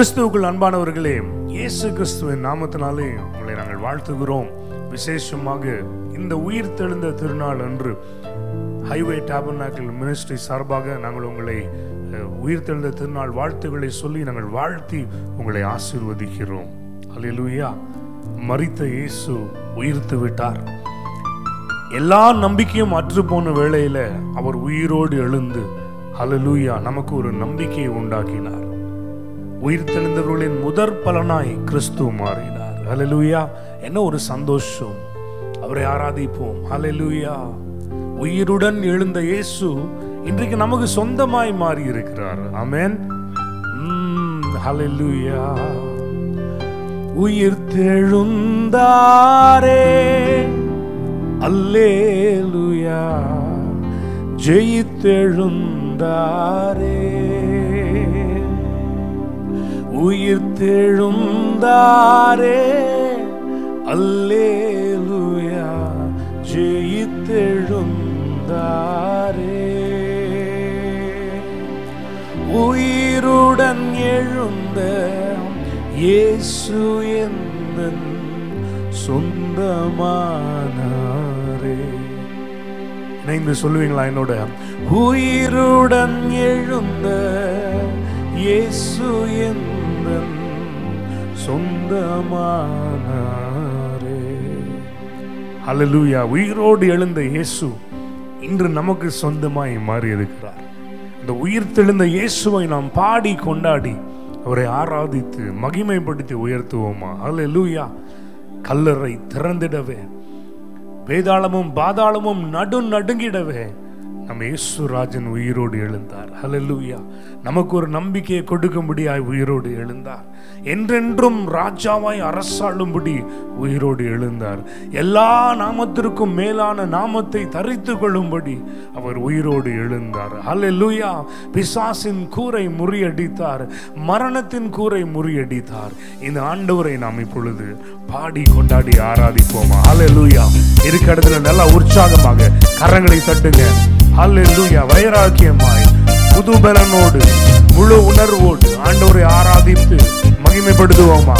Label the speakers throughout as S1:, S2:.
S1: கிறிஸ்துவுக்குள் அன்பானவர்களே இயேசு கிறிஸ்துவின் நாமத்தினாலே உங்களை நாங்கள் வாழ்த்துகிறோம் விசேஷமாக இந்த உயிர் தெழுந்த திருநாள் அன்று ஹைவே டேபர்னாக்கிள் மினிஸ்ட்ரி சார்பாக நாங்கள் உங்களை அஹ், உயிர் தெழுந்த திருநாள் வாழ்த்துக்களை சொல்லி நாங்கள் வாழ்த்தி உங்களை ஆசீர்வதிக்கிறோம் அல்லேலூயா மரித்த இயேசு உயிர்த்து விட்டார் எல்லா நம்பிக்கையும் அற்று போன வேளையில அவர் உயிரோடு எழுந்து ஹalleluya நமக்கு ஒரு நம்பிக்கையை உண்டாக்கினார் உயிர்த்தெழுந்தவர்களின் முதற் பலனாய் கிறிஸ்து மாறினார் ஹalleluya என்ன ஒரு சந்தோஷம் அவரை ஆராதிப்போம் ஹalleluya உயிருடன் எழுந்த இயேசு இன்றைக்கு நமக்கு சொந்தமாய் மாறி இருக்கிறார் ஆமென் ம், ஹalleluya உயிர்த்தெழுந்தாரே அல்லேலுயா ஜெயித்தெழுந்தாரே உயிர்த்தெழுந்தாரே அல்லேலுயா ஜெயித்தெழுந்தாரே உயிருடன் எழுந்த இயேசு எந்தன் சொந்தமானாரே இணைந்து சொல்லுவீங்களா என்னோட உயிருடன் எழுந்த இயேசு எந்தன் சொந்தமானாரே ஹalleluya உயிரோடு எழுந்த இயேசு இன்று நமக்கு சொந்தமாய் மாறி இருக்கிறார் இந்த உயிர் தெழுந்த இயேசுவை நாம் பாடி கொண்டாடி அவரை ஆராதித்து மகிமைப்படுத்தி உயர்த்துவோமா ஹalleluya கல்லறை திறந்திடவே வேதாளமும் பாதாளமும் நடு நடுங்கிடவே நம்ம இயேசுராஜன் உயிரோடு எழுந்தார் ஹalleluya நமக்கு ஒரு நம்பிக்கையை கொடுக்கும்படியாய் உயிரோடு எழுந்தார் என்றென்றும் ராஜாவாய் அரசாளும்படி உயிரோடு எழுந்தார் எல்லா நாமத்திற்கும் மேலான நாமத்தை தரித்து கொள்ளும்படி அவர் உயிரோடு எழுந்தார் ஹalleluya பிசாசின் கூரை முறியடித்தார் மரணத்தின் கூரை முறியடித்தார் இந்த ஆண்டவரை நாம் இப்பொழுது பாடி கொண்டாடி ஆராதிப்போமா ஹalleluya இருக்க இடத்துல நல்லா உற்சாகமாக கரங்களை தட்டுங்க ஹalleluya வைராக்கியமாய் புதுபலனோடு முழு உணர்வோடு ஆண்டவரை ஆராதித்து மகிமைப்படுத்துவோமா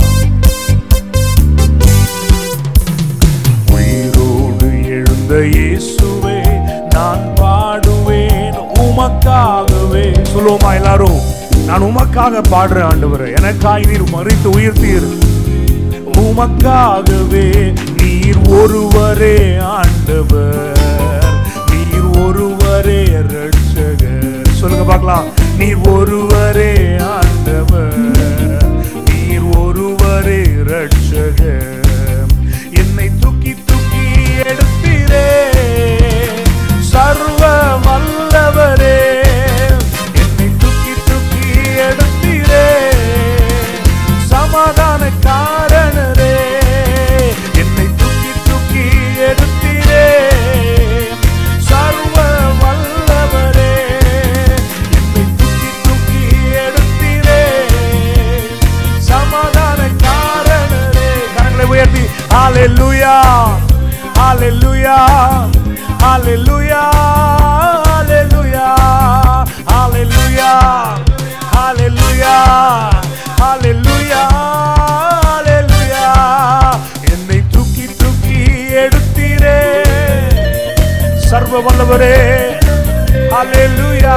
S1: உயிரோடு எழுந்த இயேசுவே நான் பாடுவேன் உமக்காகவே சொல்லுவோமா எல்லாரும் நான் உமக்காக பாடுறேன் ஆண்டவரே எனக்காய் நீர் மறித்து உயிர்த்தீர் உமக்காகவே நீர் ஒருவரே ஆண்டவர் நீர் ஒருவரே ரட்சகர் சொல்லுங்க பார்க்கலாம் நீர் ஒருவரே ஆண்டவர் நீர் ஒருவரே ரட்சகர் என்னை தூக்கி தூக்கி எடுத்தீரே சர்வ வல்லவரே என்னை தூக்கி தூக்கி எடுத்தீரே சமாதான காரணரே என்னை தூக்கி தூக்கி எடுத்தீரே சர்வ வல்லவரே என்னை தூக்கி தூக்கி எடுத்தீரே சமாதான காரணரே கரங்களை உயர்த்தி ஹalleluya ஹalleluya ஹalleluya ஹalleluya ஹalleluya ஹalleluya ஹalleluya ஹalleluya என்னை தூக்கி தூக்கி எடுத்தீரே சர்வ வல்லவரே ஹalleluya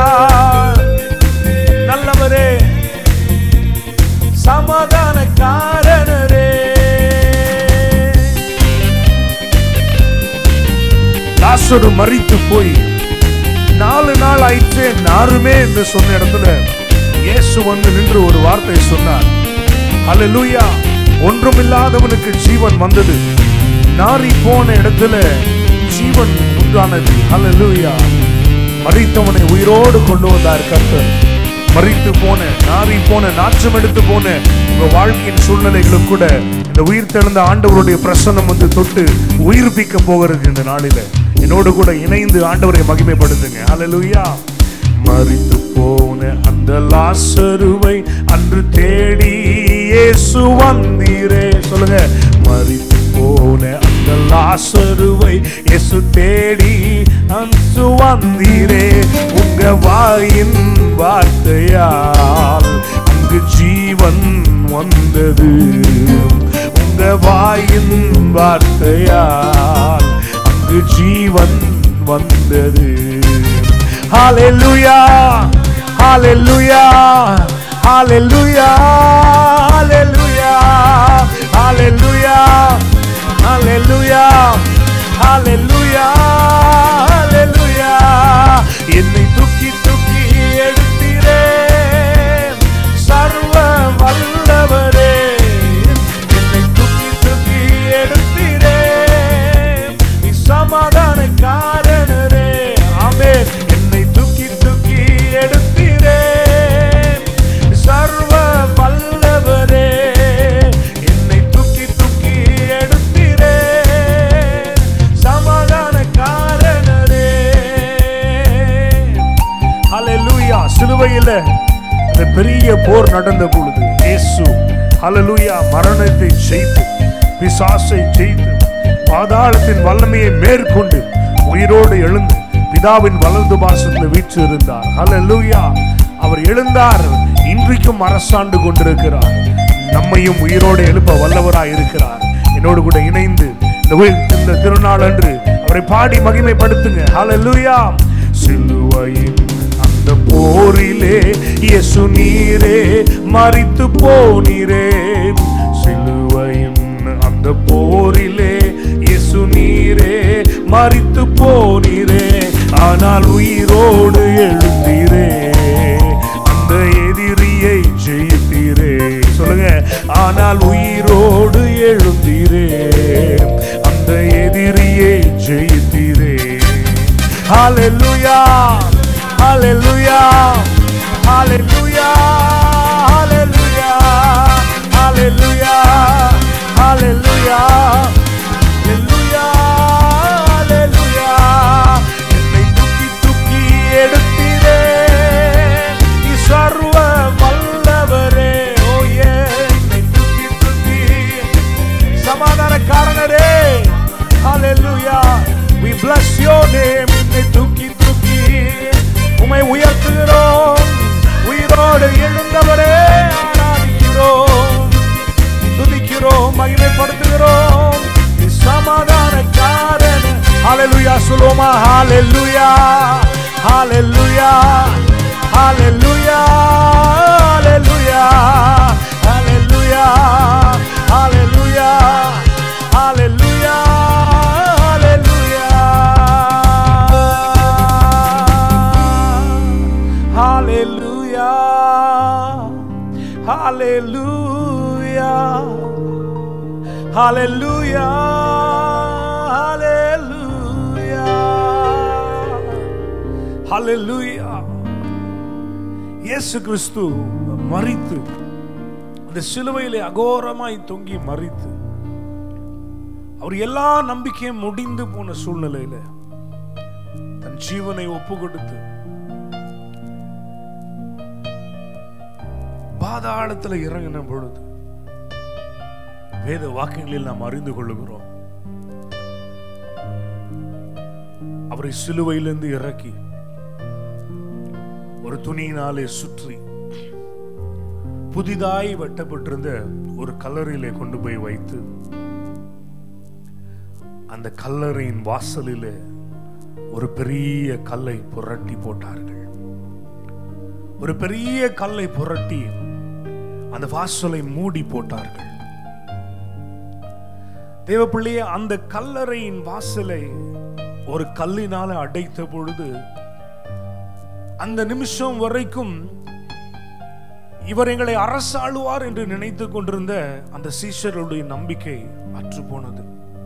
S1: நல்லவரே சமாதான காரணரே லாசரு மறித்து போய் நாலு நாள் ஆயிற்று நாருமே என்று சொன்ன இடத்துல இயேசு வந்து நின்று ஒரு வார்த்தை சொன்னார் ஹalleluya ஒன்றுமில்லாதவனுக்கு ஜீவன் வந்தது நாரி போன இடத்துல ஜீவன் உண்டானது ஹalleluya மறித்தவனை உயிரோடு கொண்டு வந்தார் கர்த்தர் மறித்து போன நாரி போன நாச்சம் எடுத்து போன உங்க வாழ்க்கையின் சூழ்நிலைகளும் கூட இந்த உயிர் தெழுந்த ஆண்டவருடைய பிரசன்னம் வந்து தொட்டு உயிர்ப்பிக்க போகிறது இந்த நாளில என்னோடு கூட இணைந்து ஆண்டவரை மகிமைப்படுத்துங்க ஹalleluya மறித்து போன அந்த லாசருவை அன்று தேடி இயேசு வந்தீரே சொல்லுங்க மறித்து போன அந்த லாசருவை இயேசு தேடி அன்று வந்தீரே உங்க வாயின் வார்த்தையால் அங்க அங்கு ஜீவன் வந்தது உங்க வாயின் வார்த்தையால் அங்கு ஜீவன் வந்தது ஹalleluya ஹalleluya ஹalleluya ஹalleluya ஹalleluya ஹalleluya ஹalleluya ஹalleluya என்னை தூக்கி தூக்கி எடுத்தீரே சர்வ வல்லவரே என்னை தூக்கி தூக்கி எடுத்தீரே நீ சமாதான காரணரே ஆமென் என்னை தூக்கி தூக்கி எடுத்தீரே சர்வ வல்லவரே என்னை தூக்கி தூக்கி எடுத்தீரே சமாதான காரணரே ஹalleluya சிலுவையில இந்த பெரிய போர் நடந்த பொழுது இயேசு ஹalleluya மரணத்தை ஜெயித்து பிசாசை ஜெயித்து பாதாளத்தின் வல்லமையை மேற்கொண்டு உயிரோடு எழுந்து பிதாவின் வலது பாசத்தில் வீற்று இருந்தார் ஹalleluya அவர் எழுந்தார் இன்றைக்கும் அரசாண்டு கொண்டிருக்கிறார் நம்மையும் உயிரோடு எழுப்ப வல்லவராய் இருக்கிறார் என்னோடு கூட இணைந்து இந்த உயிர்- இந்த திருநாள் அன்று அவரை பாடி மகிமைப்படுத்துங்க ஹalleluya சிலுவையின் அந்த போரிலே இயேசு நீரே மரித்து போனீரே சிலுவையின் அந்த போரிலே இயேசு நீரே மரித்து போனீரே ஆனால் உயிரோடு எழுந்தீரே அந்த எதிரியை ஜெயித்தீரே சொல்லுங்க ஆனால் உயிரோடு எழுந்தீரே அந்த எதிரியை ஜெயித்தீரே ஹalleluya ஹalleluya ஹalleluya ஹalleluya ஹalleluya ஹalleluya ஹalleluya ஹalleluya என்னை தூக்கி தூக்கி எடுத்தீரே நீ சர்வ வல்லவரே ஓ என்னை தூக்கி தூக்கி சமாதான காரணரே ஹalleluya we bless your name என்னை தூக்கி தூக்கி உமை உயர்த்துகிறோம் உயிரோடு எழுந்தவரே ஆராதிக்கிறோம் துதிக்கிறோம் மகிமைப்படுத்துகிறோம் நீ சமாதான காரண ஹalleluya சொல்லுவோமா ஹalleluya ஹalleluya ஹalleluya ஹalleluya ஹalleluya ஹalleluya ஹalleluya ஹalleluya ஹalleluya ஹalleluya ஹalleluya ஹalleluya இயேசு கிறிஸ்து மரித்து அந்த சிலுவையிலே அகோரமாய் தொங்கி மரித்து அவர் எல்லா நம்பிக்கையும் முடிந்து போன சூழ்நிலையில தன் ஜீவனை ஒப்பு கொடுத்து பாதாளத்துல இறங்கின பொழுது வேத வாக்கியங்களில் நாம் அறிந்து கொள்ளுகிறோம் அவரை சிலுவையிலிருந்து இறக்கி ஒரு துணியினாலே சுற்றி புதிதாய் வெட்டப்பட்டிருந்த ஒரு கல்லறையிலே கொண்டு போய் வைத்து அந்த கல்லறையின் வாசலிலே ஒரு பெரிய கல்லை புரட்டி போட்டார்கள் ஒரு பெரிய கல்லை புரட்டி அந்த வாசலை மூடி போட்டார்கள் தேவப்பிள்ளையே அந்த கல்லறையின் வாசலை ஒரு கல்லினால அடைத்த பொழுது அந்த நிமிஷம் வரைக்கும் இவர் எங்களை அரசாளுவார் என்று நினைத்துக் கொண்டிருந்த அந்த சீஷருடைய நம்பிக்கை அற்று போனது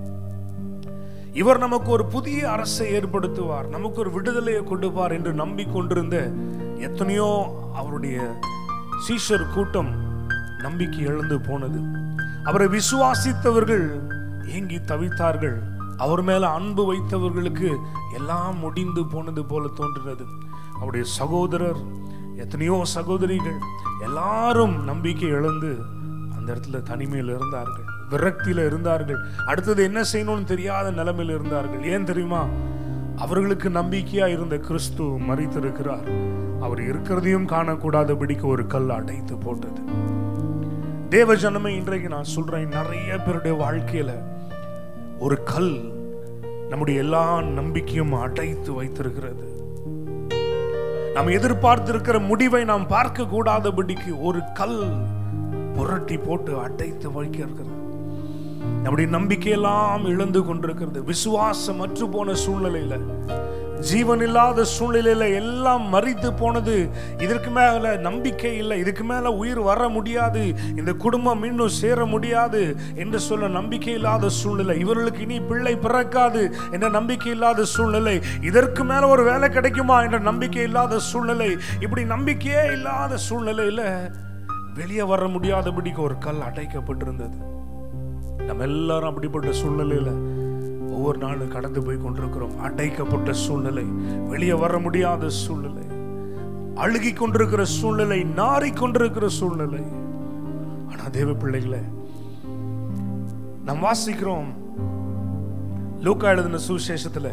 S1: இவர் நமக்கு ஒரு புதிய அரசை ஏற்படுத்துவார் நமக்கு ஒரு விடுதலையை கொடுப்பார் என்று நம்பிக்கொண்டிருந்த எத்தனையோ அவருடைய சீஷர் கூட்டம் நம்பிக்கை இழந்து போனது அவரை விசுவாசித்தவர்கள் ஏங்கி தவித்தார்கள் அவர் மேல அன்பு வைத்தவர்களுக்கு எல்லாம் முடிந்து போனது போல தோன்றினது அவருடைய சகோதரர் எத்தனையோ சகோதரிகள் எல்லாரும் நம்பிக்கை இழந்து அந்த இடத்துல தனிமையில் இருந்தார்கள் விரக்தியில இருந்தார்கள் அடுத்தது என்ன செய்யணும்னு தெரியாத நிலைமையில் இருந்தார்கள் ஏன் தெரியுமா அவர்களுக்கு நம்பிக்கையா இருந்த கிறிஸ்து மறித்திருக்கிறார் அவர் இருக்கிறதையும் காணக்கூடாதபடிக்கு ஒரு கல் அடைத்து போட்டது தேவ ஜனமே இன்றைக்கு நான் சொல்றேன் நிறைய பேருடைய வாழ்க்கையில ஒரு கல் நம்முடைய எல்லா நம்பிக்கையும் அடைத்து வைத்திருக்கிறது நாம் எதிர்பார்த்திருக்கிற முடிவை நாம் பார்க்க கூடாதபடிக்கு ஒரு கல் புரட்டி போட்டு அடைத்து வைக்கிறது நம்முடைய நம்பிக்கையெல்லாம் இழந்து கொண்டிருக்கிறது விசுவாசம் அற்று போன சூழ்நிலையில ஜீவன் இல்லாத சூழ்நிலையில எல்லாம் மறித்து போனது இதற்கு மேல நம்பிக்கை இல்லை இதுக்கு மேல உயிர் வர முடியாது இந்த குடும்பம் இன்னும் சேர முடியாது என்று சொல்ல நம்பிக்கை இல்லாத சூழ்நிலை இவர்களுக்கு இனி பிள்ளை பிறக்காது என்ற நம்பிக்கை இல்லாத சூழ்நிலை இதற்கு மேல ஒரு வேலை கிடைக்குமா என்ற நம்பிக்கை இல்லாத சூழ்நிலை இப்படி நம்பிக்கையே இல்லாத சூழ்நிலையில வெளியே வர முடியாதபடிக்கு ஒரு கல் அடைக்கப்பட்டிருந்தது நம்ம எல்லாரும் அப்படிப்பட்ட சூழ்நிலையில ஒவ்வொரு நாளும் கடந்து போய் கொண்டிருக்கிறோம் அடைக்கப்பட்ட சூழ்நிலை வெளியே வர முடியாத சூழ்நிலை அழுகி கொண்டிருக்கிற சூழ்நிலை நாறிக் கொண்டிருக்கிற சூழ்நிலை ஆனா தேவ பிள்ளைகளே நாம் வாசிக்கிறோம் லூக்கா எழுதின சுவிசேஷத்துல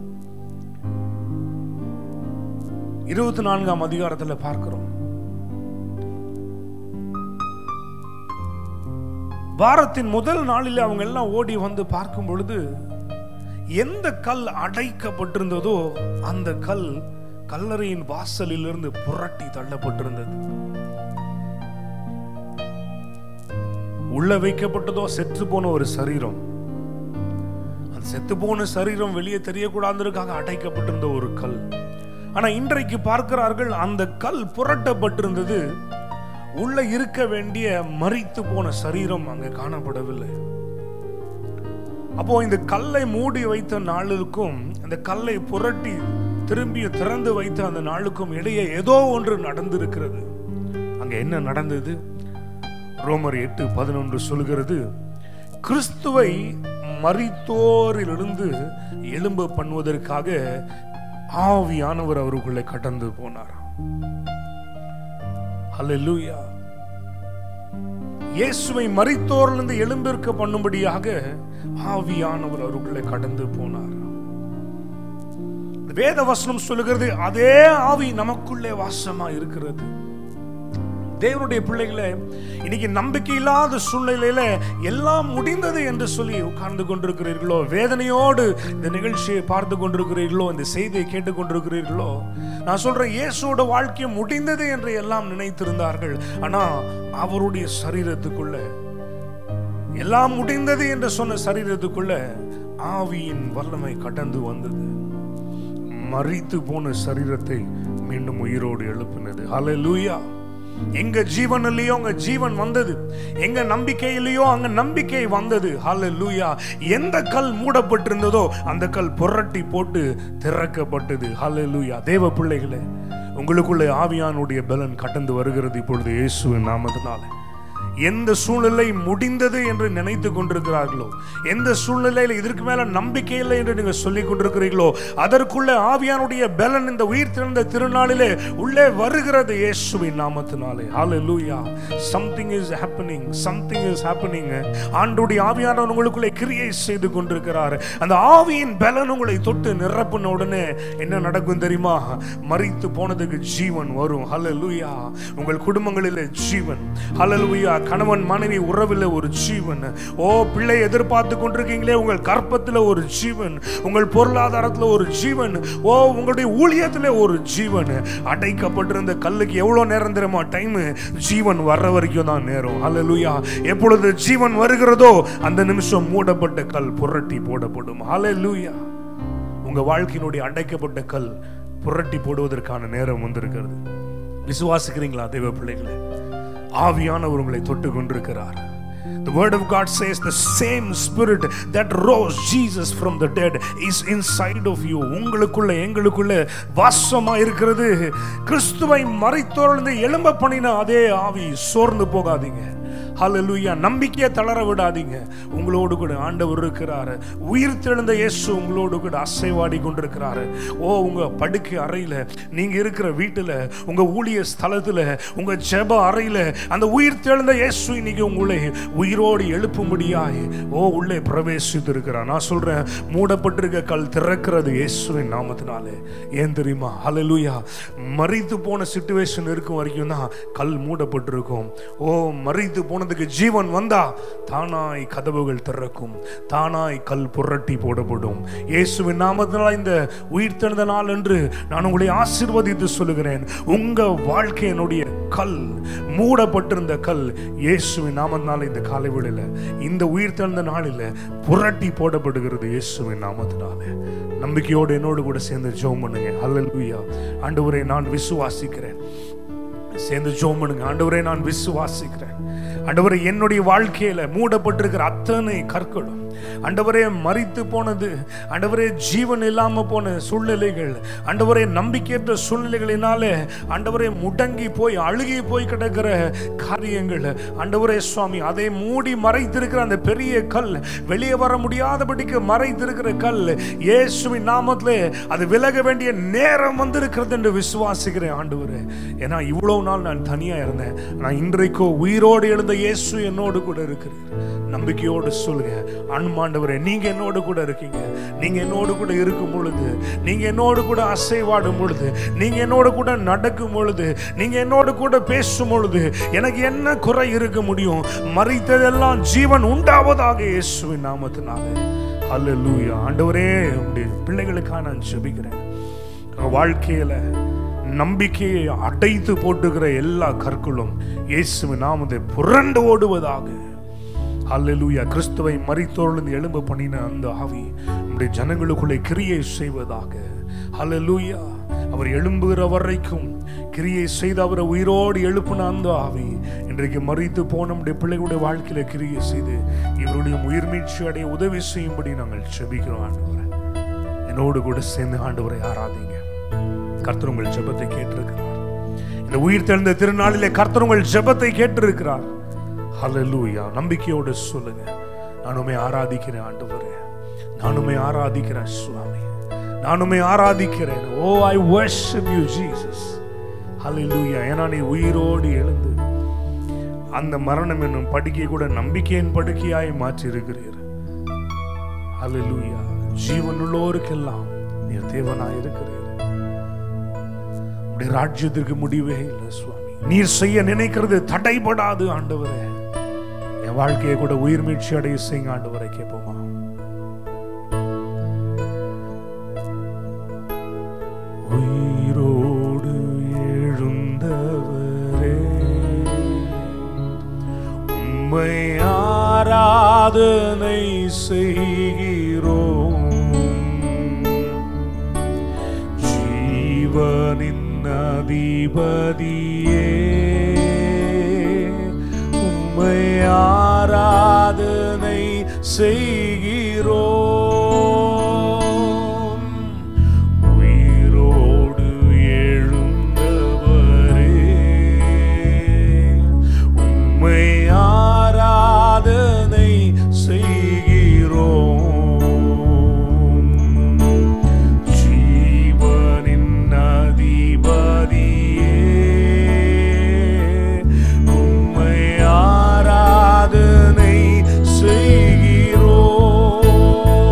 S1: இருபத்தி நான்காம் அதிகாரத்துல பார்க்கிறோம் வாரத்தின் முதல் நாளில் அவங்க எல்லாம் ஓடி வந்து பார்க்கும் பொழுது எந்த கல் அடைக்கப்பட்டிருந்ததோ அந்த கல் கல்லறையின் வாசலில் இருந்து புரட்டி தள்ளப்பட்டிருந்தது உள்ள வைக்கப்பட்டதோ செத்து போன ஒரு சரீரம் அந்த செத்து போன சரீரம் வெளியே தெரியக்கூடாததற்காக அடைக்கப்பட்டிருந்த ஒரு கல் ஆனா இன்றைக்கு பார்க்கிறார்கள் அந்த கல் புரட்டப்பட்டிருந்தது உள்ள இருக்க வேண்டிய மறித்து போன சரீரம் அங்க காணப்படவில்லை அப்போ இந்த கல்லை மூடி வைத்த நாளுக்கும் அந்த கல்லை புரட்டி திரும்பி திறந்து வைத்த அந்த நாளுக்கும் இடையே ஏதோ ஒன்று நடந்திருக்கிறது அங்க என்ன நடந்தது ரோமர் எட்டு பதினொன்று சொல்கிறது கிறிஸ்துவை மரித்தோரிலிருந்து எழும்ப பண்ணுவதற்காக ஆவியானவர் அவருக்குள்ளே கடந்து போனார் அல்லேலூயா இயேசுவை மரித்தோரிலிருந்து எழும்பிருக்க பண்ணும்படியாக ஆவியானவர் அவருக்குள்ளே கடந்து போனார் வேத வசனம் சொல்லுகிறது அதே ஆவி நமக்குள்ளே வாசமா இருக்கிறது தேவனுடைய பிள்ளைகளை இன்னைக்கு நம்பிக்கை இல்லாத சூழ்நிலையில எல்லாம் முடிந்தது என்று சொல்லி உட்கார்ந்து கொண்டிருக்கிறீர்களோ வேதனையோடு இந்த நிகழ்ச்சியை பார்த்து கொண்டிருக்கிறீர்களோ இந்த செய்தியை கேட்டுக் கொண்டிருக்கிறீர்களோ நான் சொல்றேன் இயேசுவோட வாழ்க்கை முடிந்தது என்று எல்லாம் நினைத்திருந்தார்கள் ஆனா அவருடைய சரீரத்துக்குள்ள எல்லாம் முடிந்தது என்று சொன்ன சரீரத்துக்குள்ள ஆவியின் வல்லமை கடந்து வந்தது மறித்து போன சரீரத்தை மீண்டும் உயிரோடு எழுப்பினது ஹalleluya எங்க ஜீவனிலேயோ அங்க ஜீவன் வந்தது எங்க நம்பிக்கையிலேயோ அங்க நம்பிக்கை வந்தது ஹalleluya எந்த கல் மூடப்பட்டிருந்ததோ அந்த கல் புரட்டி போட்டு திறக்கப்பட்டது ஹalleluya தேவ பிள்ளைகளே உங்களுக்குள்ளே ஆவியானுடைய பலன் கடந்து வருகிறது இப்பொழுது இயேசுவின் நாமத்தினாலே எந்த சூழ்நிலை முடிந்தது என்று நினைத்து கொண்டிருக்கிறார்களோ எந்த சூழ்நிலையில் இதற்கு மேல நம்பிக்கை இல்லை என்று நீங்க சொல்லிக் கொண்டிருக்கிறீர்களோ அதற்குள்ள ஆவியானுடைய பலன் இந்த உயிர் திறந்த திருநாளிலே உள்ளே வருகிறது இயேசுவின் நாமத்தினாலே ஹalleluya something is happening something is happening ஆண்டுடைய ஆவியானவர் உங்களுக்குள்ளே கிரியை செய்து கொண்டிருக்கிறார் அந்த ஆவியின் பலன் உங்களை தொட்டு நிரப்பின உடனே என்ன நடக்கும் தெரியுமா மறித்து போனதுக்கு ஜீவன் வரும் ஹalleluya உங்கள் குடும்பங்களிலே ஜீவன் ஹalleluya கணவன் மனைவி உறவில் ஒரு ஜீவன் ஓ பிள்ளை எதிர்பார்த்து கொண்டிருக்கீங்களே உங்கள் கற்பத்தில் ஒரு ஜீவன் உங்கள் பொருளாதாரத்தில் ஒரு ஜீவன் ஓ உங்களுடைய ஊழியத்தில் ஒரு ஜீவன் அடைக்கப்பட்டிருந்த கல்லுக்கு எவ்வளோ நேரம் தெரியுமா டைம் ஜீவன் வர்ற வரைக்கும் தான் நேரம் ஹalleluya எப்பொழுது ஜீவன் வருகிறதோ அந்த நிமிஷம் மூடப்பட்ட கல் புரட்டி போடப்படும் ஹalleluya உங்க வாழ்க்கையினுடைய அடைக்கப்பட்ட கல் புரட்டி போடுவதற்கான நேரம் வந்திருக்கிறது விசுவாசிக்கிறீங்களா தெய்வ பிள்ளைகளை ஆவியானவர் உங்களை தொட்டு கொண்டிருக்கிறார் The word of God says the same spirit that rose Jesus from the dead is inside of you. உங்களுக்குள்ள எங்களுக்குள்ள வாசமா இருக்கிறது கிறிஸ்துவை மறைத்தோர்ந்து எழும்ப பண்ணின அதே ஆவி சோர்ந்து போகாதீங்க ஹalleluya நம்பிக்கையை தளர விடாதீங்க உங்களோடு கூட ஆண்டவர் இருக்கிறாரு உயிர் தெழுந்த இயேசு உங்களோடு கூட அசைவாடி கொண்டிருக்கிறாரு ஓ உங்க படுக்கை அறையில நீங்க இருக்கிற வீட்டுல உங்க ஊழிய ஸ்தலத்துல உங்க ஜெப அறையில அந்த உயிர் தெழுந்த இயேசு இன்னைக்கு உங்களை உயிரோடு எழுப்பும்படியாய் ஓ உள்ளே பிரவேசித்து இருக்கிறார் நான் சொல்றேன் மூடப்பட்டிருக்க கல் திறக்கிறது இயேசுவின் நாமத்தினாலே ஏன் தெரியுமா ஹalleluya மறித்து போன சிச்சுவேஷன் இருக்கும் வரைக்கும் தான் கல் மூடப்பட்டிருக்கும் ஓ மறித்து போனதுக்கு ஜீவன் வந்தா தானாய் கதவுகள் திறக்கும் தானாய் கல் புரட்டி போடப்படும் இயேசுவின் நாமத்தினால் இந்த உயிர் தெழுந்த நாள் என்று நான் உங்களை ஆசீர்வதித்து சொல்லுகிறேன் உங்க வாழ்க்கையினுடைய கல் மூடப்பட்டிருந்த கல் இயேசுவின் நாமத்தினால இந்த காலை வேளையில இந்த உயிர் தெழுந்த நாளில் புரட்டி போடப்படுகிறது இயேசுவின் நாமத்தினாலே நம்பிக்கையோடு என்னோடு கூட சேர்ந்து ஜெபம் பண்ணுங்க ஹalleluya ஆண்டவரே நான் விசுவாசிக்கிறேன் சேர்ந்து ஜெபம் பண்ணுங்க ஆண்டவரே நான் விசுவாசிக்கிறேன் ஆண்டவரே என்னுடைய வாழ்க்கையில மூடப்பட்டிருக்கிற அத்தனை கற்களும் ஆண்டவரே மறித்து போனது ஆண்டவரே ஜீவன் இல்லாம போன சூழ்நிலைகள் ஆண்டவரே நம்பிக்கையற்ற சூழ்நிலைகளினாலே ஆண்டவரே முடங்கி போய் அழுகி போய் கிடக்கிற காரியங்கள் ஆண்டவரே சுவாமி அதை மூடி மறைத்திருக்கிற அந்த பெரிய கல் வெளியே வர முடியாதபடிக்கு மறைத்திருக்கிற கல் இயேசுவின் நாமத்திலே அது விலக வேண்டிய நேரம் வந்திருக்கிறது என்று விசுவாசிக்கிறேன் ஆண்டவரே ஏன்னா இவ்வளவு நாள் நான் தனியா இருந்தேன் நான் இன்றைக்கோ உயிரோடு எழுந்த இயேசு என்னோடு கூட இருக்கிறார் நம்பிக்கையோடு சொல்லுங்க அன்பாண்டவரே நீங்க என்னோடு கூட இருக்கீங்க நீங்க என்னோடு கூட இருக்கும் பொழுது நீங்க என்னோடு கூட அசைவாடும் பொழுது நீங்க என்னோடு கூட நடக்கும் பொழுது நீங்க என்னோடு கூட பேசும் பொழுது எனக்கு என்ன குறை இருக்க முடியும் மறித்ததெல்லாம் ஜீவன் உண்டாவதாக இயேசுவின் நாமத்தினாலே ஹalleluya ஆண்டவரே உம்முடைய பிள்ளைகளுக்காக நான் ஜெபிக்கிறேன் உங்க வாழ்க்கையில நம்பிக்கையை அடைத்து போட்டுகிற எல்லா கற்களும் இயேசுவின் நாமத்தை புரண்டு ஓடுவதாக அல்லேலூயா கிறிஸ்துவை மறித்தோர்ந்து எழும்ப பண்ணின அந்த ஆவி நம்முடைய ஜனங்களுக்குள்ளே கிரியை செய்வதாக அல்லேலூயா அவர் எழும்புகிற வரைக்கும் கிரியை செய்து அவரை உயிரோடு எழுப்பின அந்த ஆவி இன்றைக்கு மறித்து போன நம்முடைய பிள்ளைகளுடைய வாழ்க்கையில கிரியை செய்து இவருடைய உயிர் மீட்சி அடைய உதவி செய்யும்படி நாங்கள் செபிக்கிறோம் ஆண்டவரை என்னோடு கூட சேர்ந்து ஆண்டவரை ஆராதிங்க கர்த்தர் உங்கள் ஜெபத்தை கேட்டிருக்கிறார் இந்த உயிர் தெழுந்த திருநாளிலே கர்த்தர் உங்கள் ஜெபத்தை கேட்டிருக்கிறார் ஹalleluya நம்பிக்கையோடு சொல்லுங்க நானுமே ஆராதிக்கிறேன் ஆண்டவரே நானுமே ஆராதிக்கிறேன் சுவாமி நானுமே ஆராதிக்கிறேன் oh I worship you Jesus hallelujah ஏன்னா நீ உயிரோடு எழுந்து அந்த மரணம் என்னும் படுக்கையை கூட நம்பிக்கையின் படுக்கையாய் மாற்றி இருக்கிறீர் ஹalleluya ஜீவனுள்ளோருக்கெல்லாம் நீர் தேவனாய் இருக்கிறீர் உடைய ராஜ்யத்திற்கு முடிவே இல்லை சுவாமி நீர் செய்ய நினைக்கிறது தடைபடாது ஆண்டவரே என் வாழ்க்கையை கூட உயிர் மீட்சி அடைய செய்யுங்க ஆண்டவரை கேட்போமா உயிரோடு எழுந்தவரே உம்மை ஆராதனை செய்கிறோம் ஜீவனின் அதிபதியே உம்மை ஆராதனை செய்கிறோம் உயிரோடு எழுந்தவரே உம்மை ஆராதனை செய்கிறோம் ஜீவனின் அதிபதியே உம்மை ஆராதனை செய்கிறோம்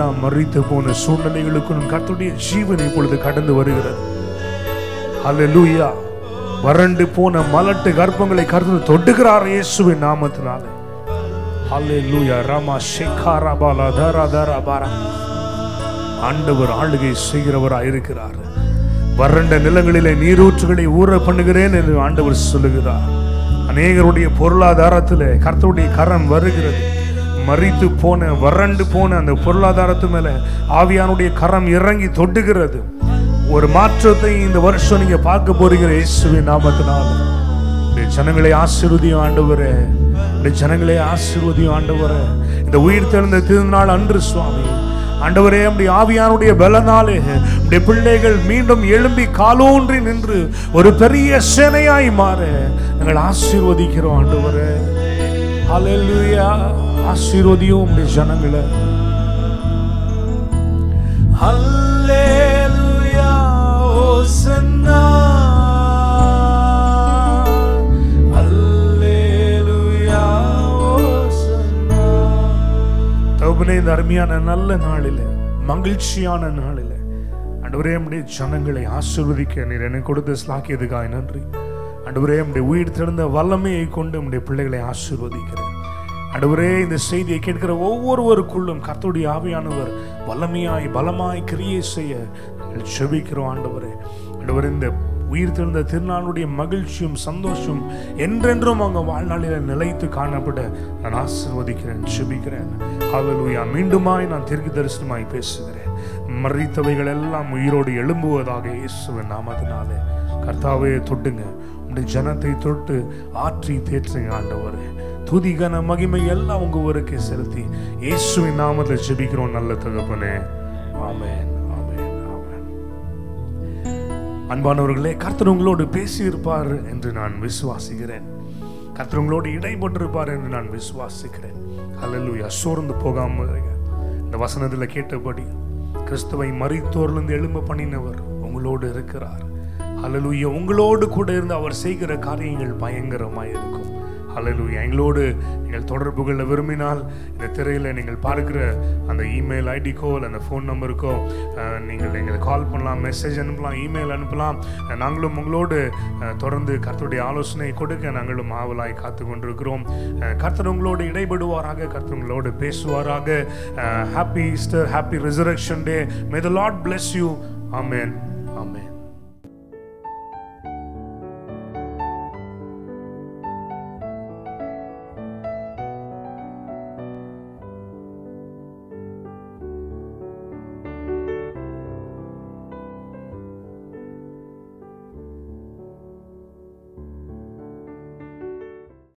S1: மறித்து போன சூழ்நிலைகளுக்கும் கர்த்தருடைய ஜீவன் இப்பொழுது கடந்து வருகிறது ஹalleluya வறண்டு போன மலட்டு கர்ப்பங்களை கர்த்தர் தொட்டுகிறார் இயேசுவின் நாமத்தினாலே ஹalleluya ரமா ஷேகாரா பாலா தரா தரா பாரா ஆண்டவர் ஆளுகை செய்கிறவராய் இருக்கிறார் வறண்ட நிலங்களிலே நீரூற்றுகளை ஊற பண்ணுகிறேன் என்று ஆண்டவர் சொல்லுகிறார் அநேகருடைய பொருளாதாரத்திலே கர்த்தருடைய கரம் வருகிறது மறித்து போன வறண்டு போன அந்த பொருளாதாரத்து மேல ஆவியானுடைய கரம் இறங்கி தொட்டுகிறது ஒரு மாற்றத்தை இந்த வருஷம் நீங்க பார்க்க போறீங்க இயேசுவின் நாமத்தினால இந்த ஜனங்களை ஆசீர்வதியும் ஆண்டவரே இந்த ஜனங்களை ஆசீர்வதியும் ஆண்டவரே இந்த உயிர் தெழுந்த திருநாள் அன்று சுவாமி ஆண்டவரே நம்முடைய ஆவியானுடைய பலனாலே நம்முடைய பிள்ளைகள் மீண்டும் எழும்பி காலூன்றி நின்று ஒரு பெரிய சேனையாய் மாற நாங்கள் ஆசீர்வதிக்கிறோம் ஆண்டவரே ஹalleluya ஆசீர்வதியும் உம்முடைய ஜனங்களை ஹalleluya ஓசன்னா ஹalleluya ஓசன்னா தகப்பனே இந்த அருமையான நல்ல நாளில் மகிழ்ச்சியான நாளில் ஆண்டவரே நம்முடைய ஜனங்களை ஆசீர்வதிக்க நீர் எனக்கு கொடுத்த ஸ்லாக்கியதுக்காக நன்றி ஆண்டவரே நம்முடைய உயிர் திறந்த வல்லமையை கொண்டு நம்முடைய பிள்ளைகளை ஆசீர்வதிக்கிறேன் ஆண்டவரே இந்த செய்தியை கேட்கிற ஒவ்வொருவருக்குள்ளும் கர்த்தருடைய ஆவியானவர் வல்லமையாய் பலமாய் கிரியை செய்ய நாங்கள் செபிக்கிறோம் ஆண்டவரே ஆண்டவரே இந்த உயிர் திறந்த திருநாளுடைய மகிழ்ச்சியும் சந்தோஷம் என்றென்றும் அவங்க வாழ்நாளில் நிலைத்து காணப்பட நான் ஆசீர்வதிக்கிறேன் செபிக்கிறேன் ஹalleluya மீண்டுமாய் நான் தீர்க்க தரிசனமாய் பேசுகிறேன் மறித்தவைகள் எல்லாம் உயிரோடு எழும்புவதாக இயேசுவின் நாமத்தினாலே கர்த்தாவே தொட்டுங்க உடைய ஜனத்தை தொட்டு ஆற்றி தேற்றுங்க ஆண்டவரே துதி கன மகிமை எல்லாம் உங்க ஊருக்கே செலுத்தி இயேசுவின் நாமத்தில் ஜெபிக்கிறோம் நல்ல தகப்பனே ஆமென் ஆமென் ஆமென் அன்பானவர்களே கர்த்தர் உங்களோடு பேசியிருப்பார் என்று நான் விசுவாசிக்கிறேன் கர்த்தர் உங்களோடு இடைப்பட்டிருப்பார் என்று நான் விசுவாசிக்கிறேன் அல்லேலூயா சோர்ந்து போகாமல் இருங்க. இந்த வசனத்தில் கேட்டபடி கிறிஸ்துவை மறித்தோர்லிருந்து எழும்ப பண்ணினவர் உங்களோடு இருக்கிறார் அல்லேலூயா உங்களோடு கூட இருந்து அவர் செய்கிற காரியங்கள் பயங்கரமாய் இருக்கும் அல்லேலூயா எங்களோடு நீங்கள் தொடர்பு கொள்ள விரும்பினால் இந்த திரையில் நீங்கள் பார்க்கிற அந்த இமெயில் ஐடிக்கோ இல்லை அந்த ஃபோன் நம்பருக்கோ அஹ், நீங்கள் எங்களை கால் பண்ணலாம் மெசேஜ் அனுப்பலாம் இமெயில் அனுப்பலாம் அஹ், நாங்களும் உங்களோடு அஹ், தொடர்ந்து கர்த்தருடைய ஆலோசனை கொடுக்க நாங்களும் ஆவலாய் காத்து கொண்டிருக்கிறோம் அஹ், கர்த்தர் உங்களோடு இடைபடுவாராக கர்த்தர் உங்களோடு பேசுவாராக happy Easter happy resurrection day may the lord bless you amen amen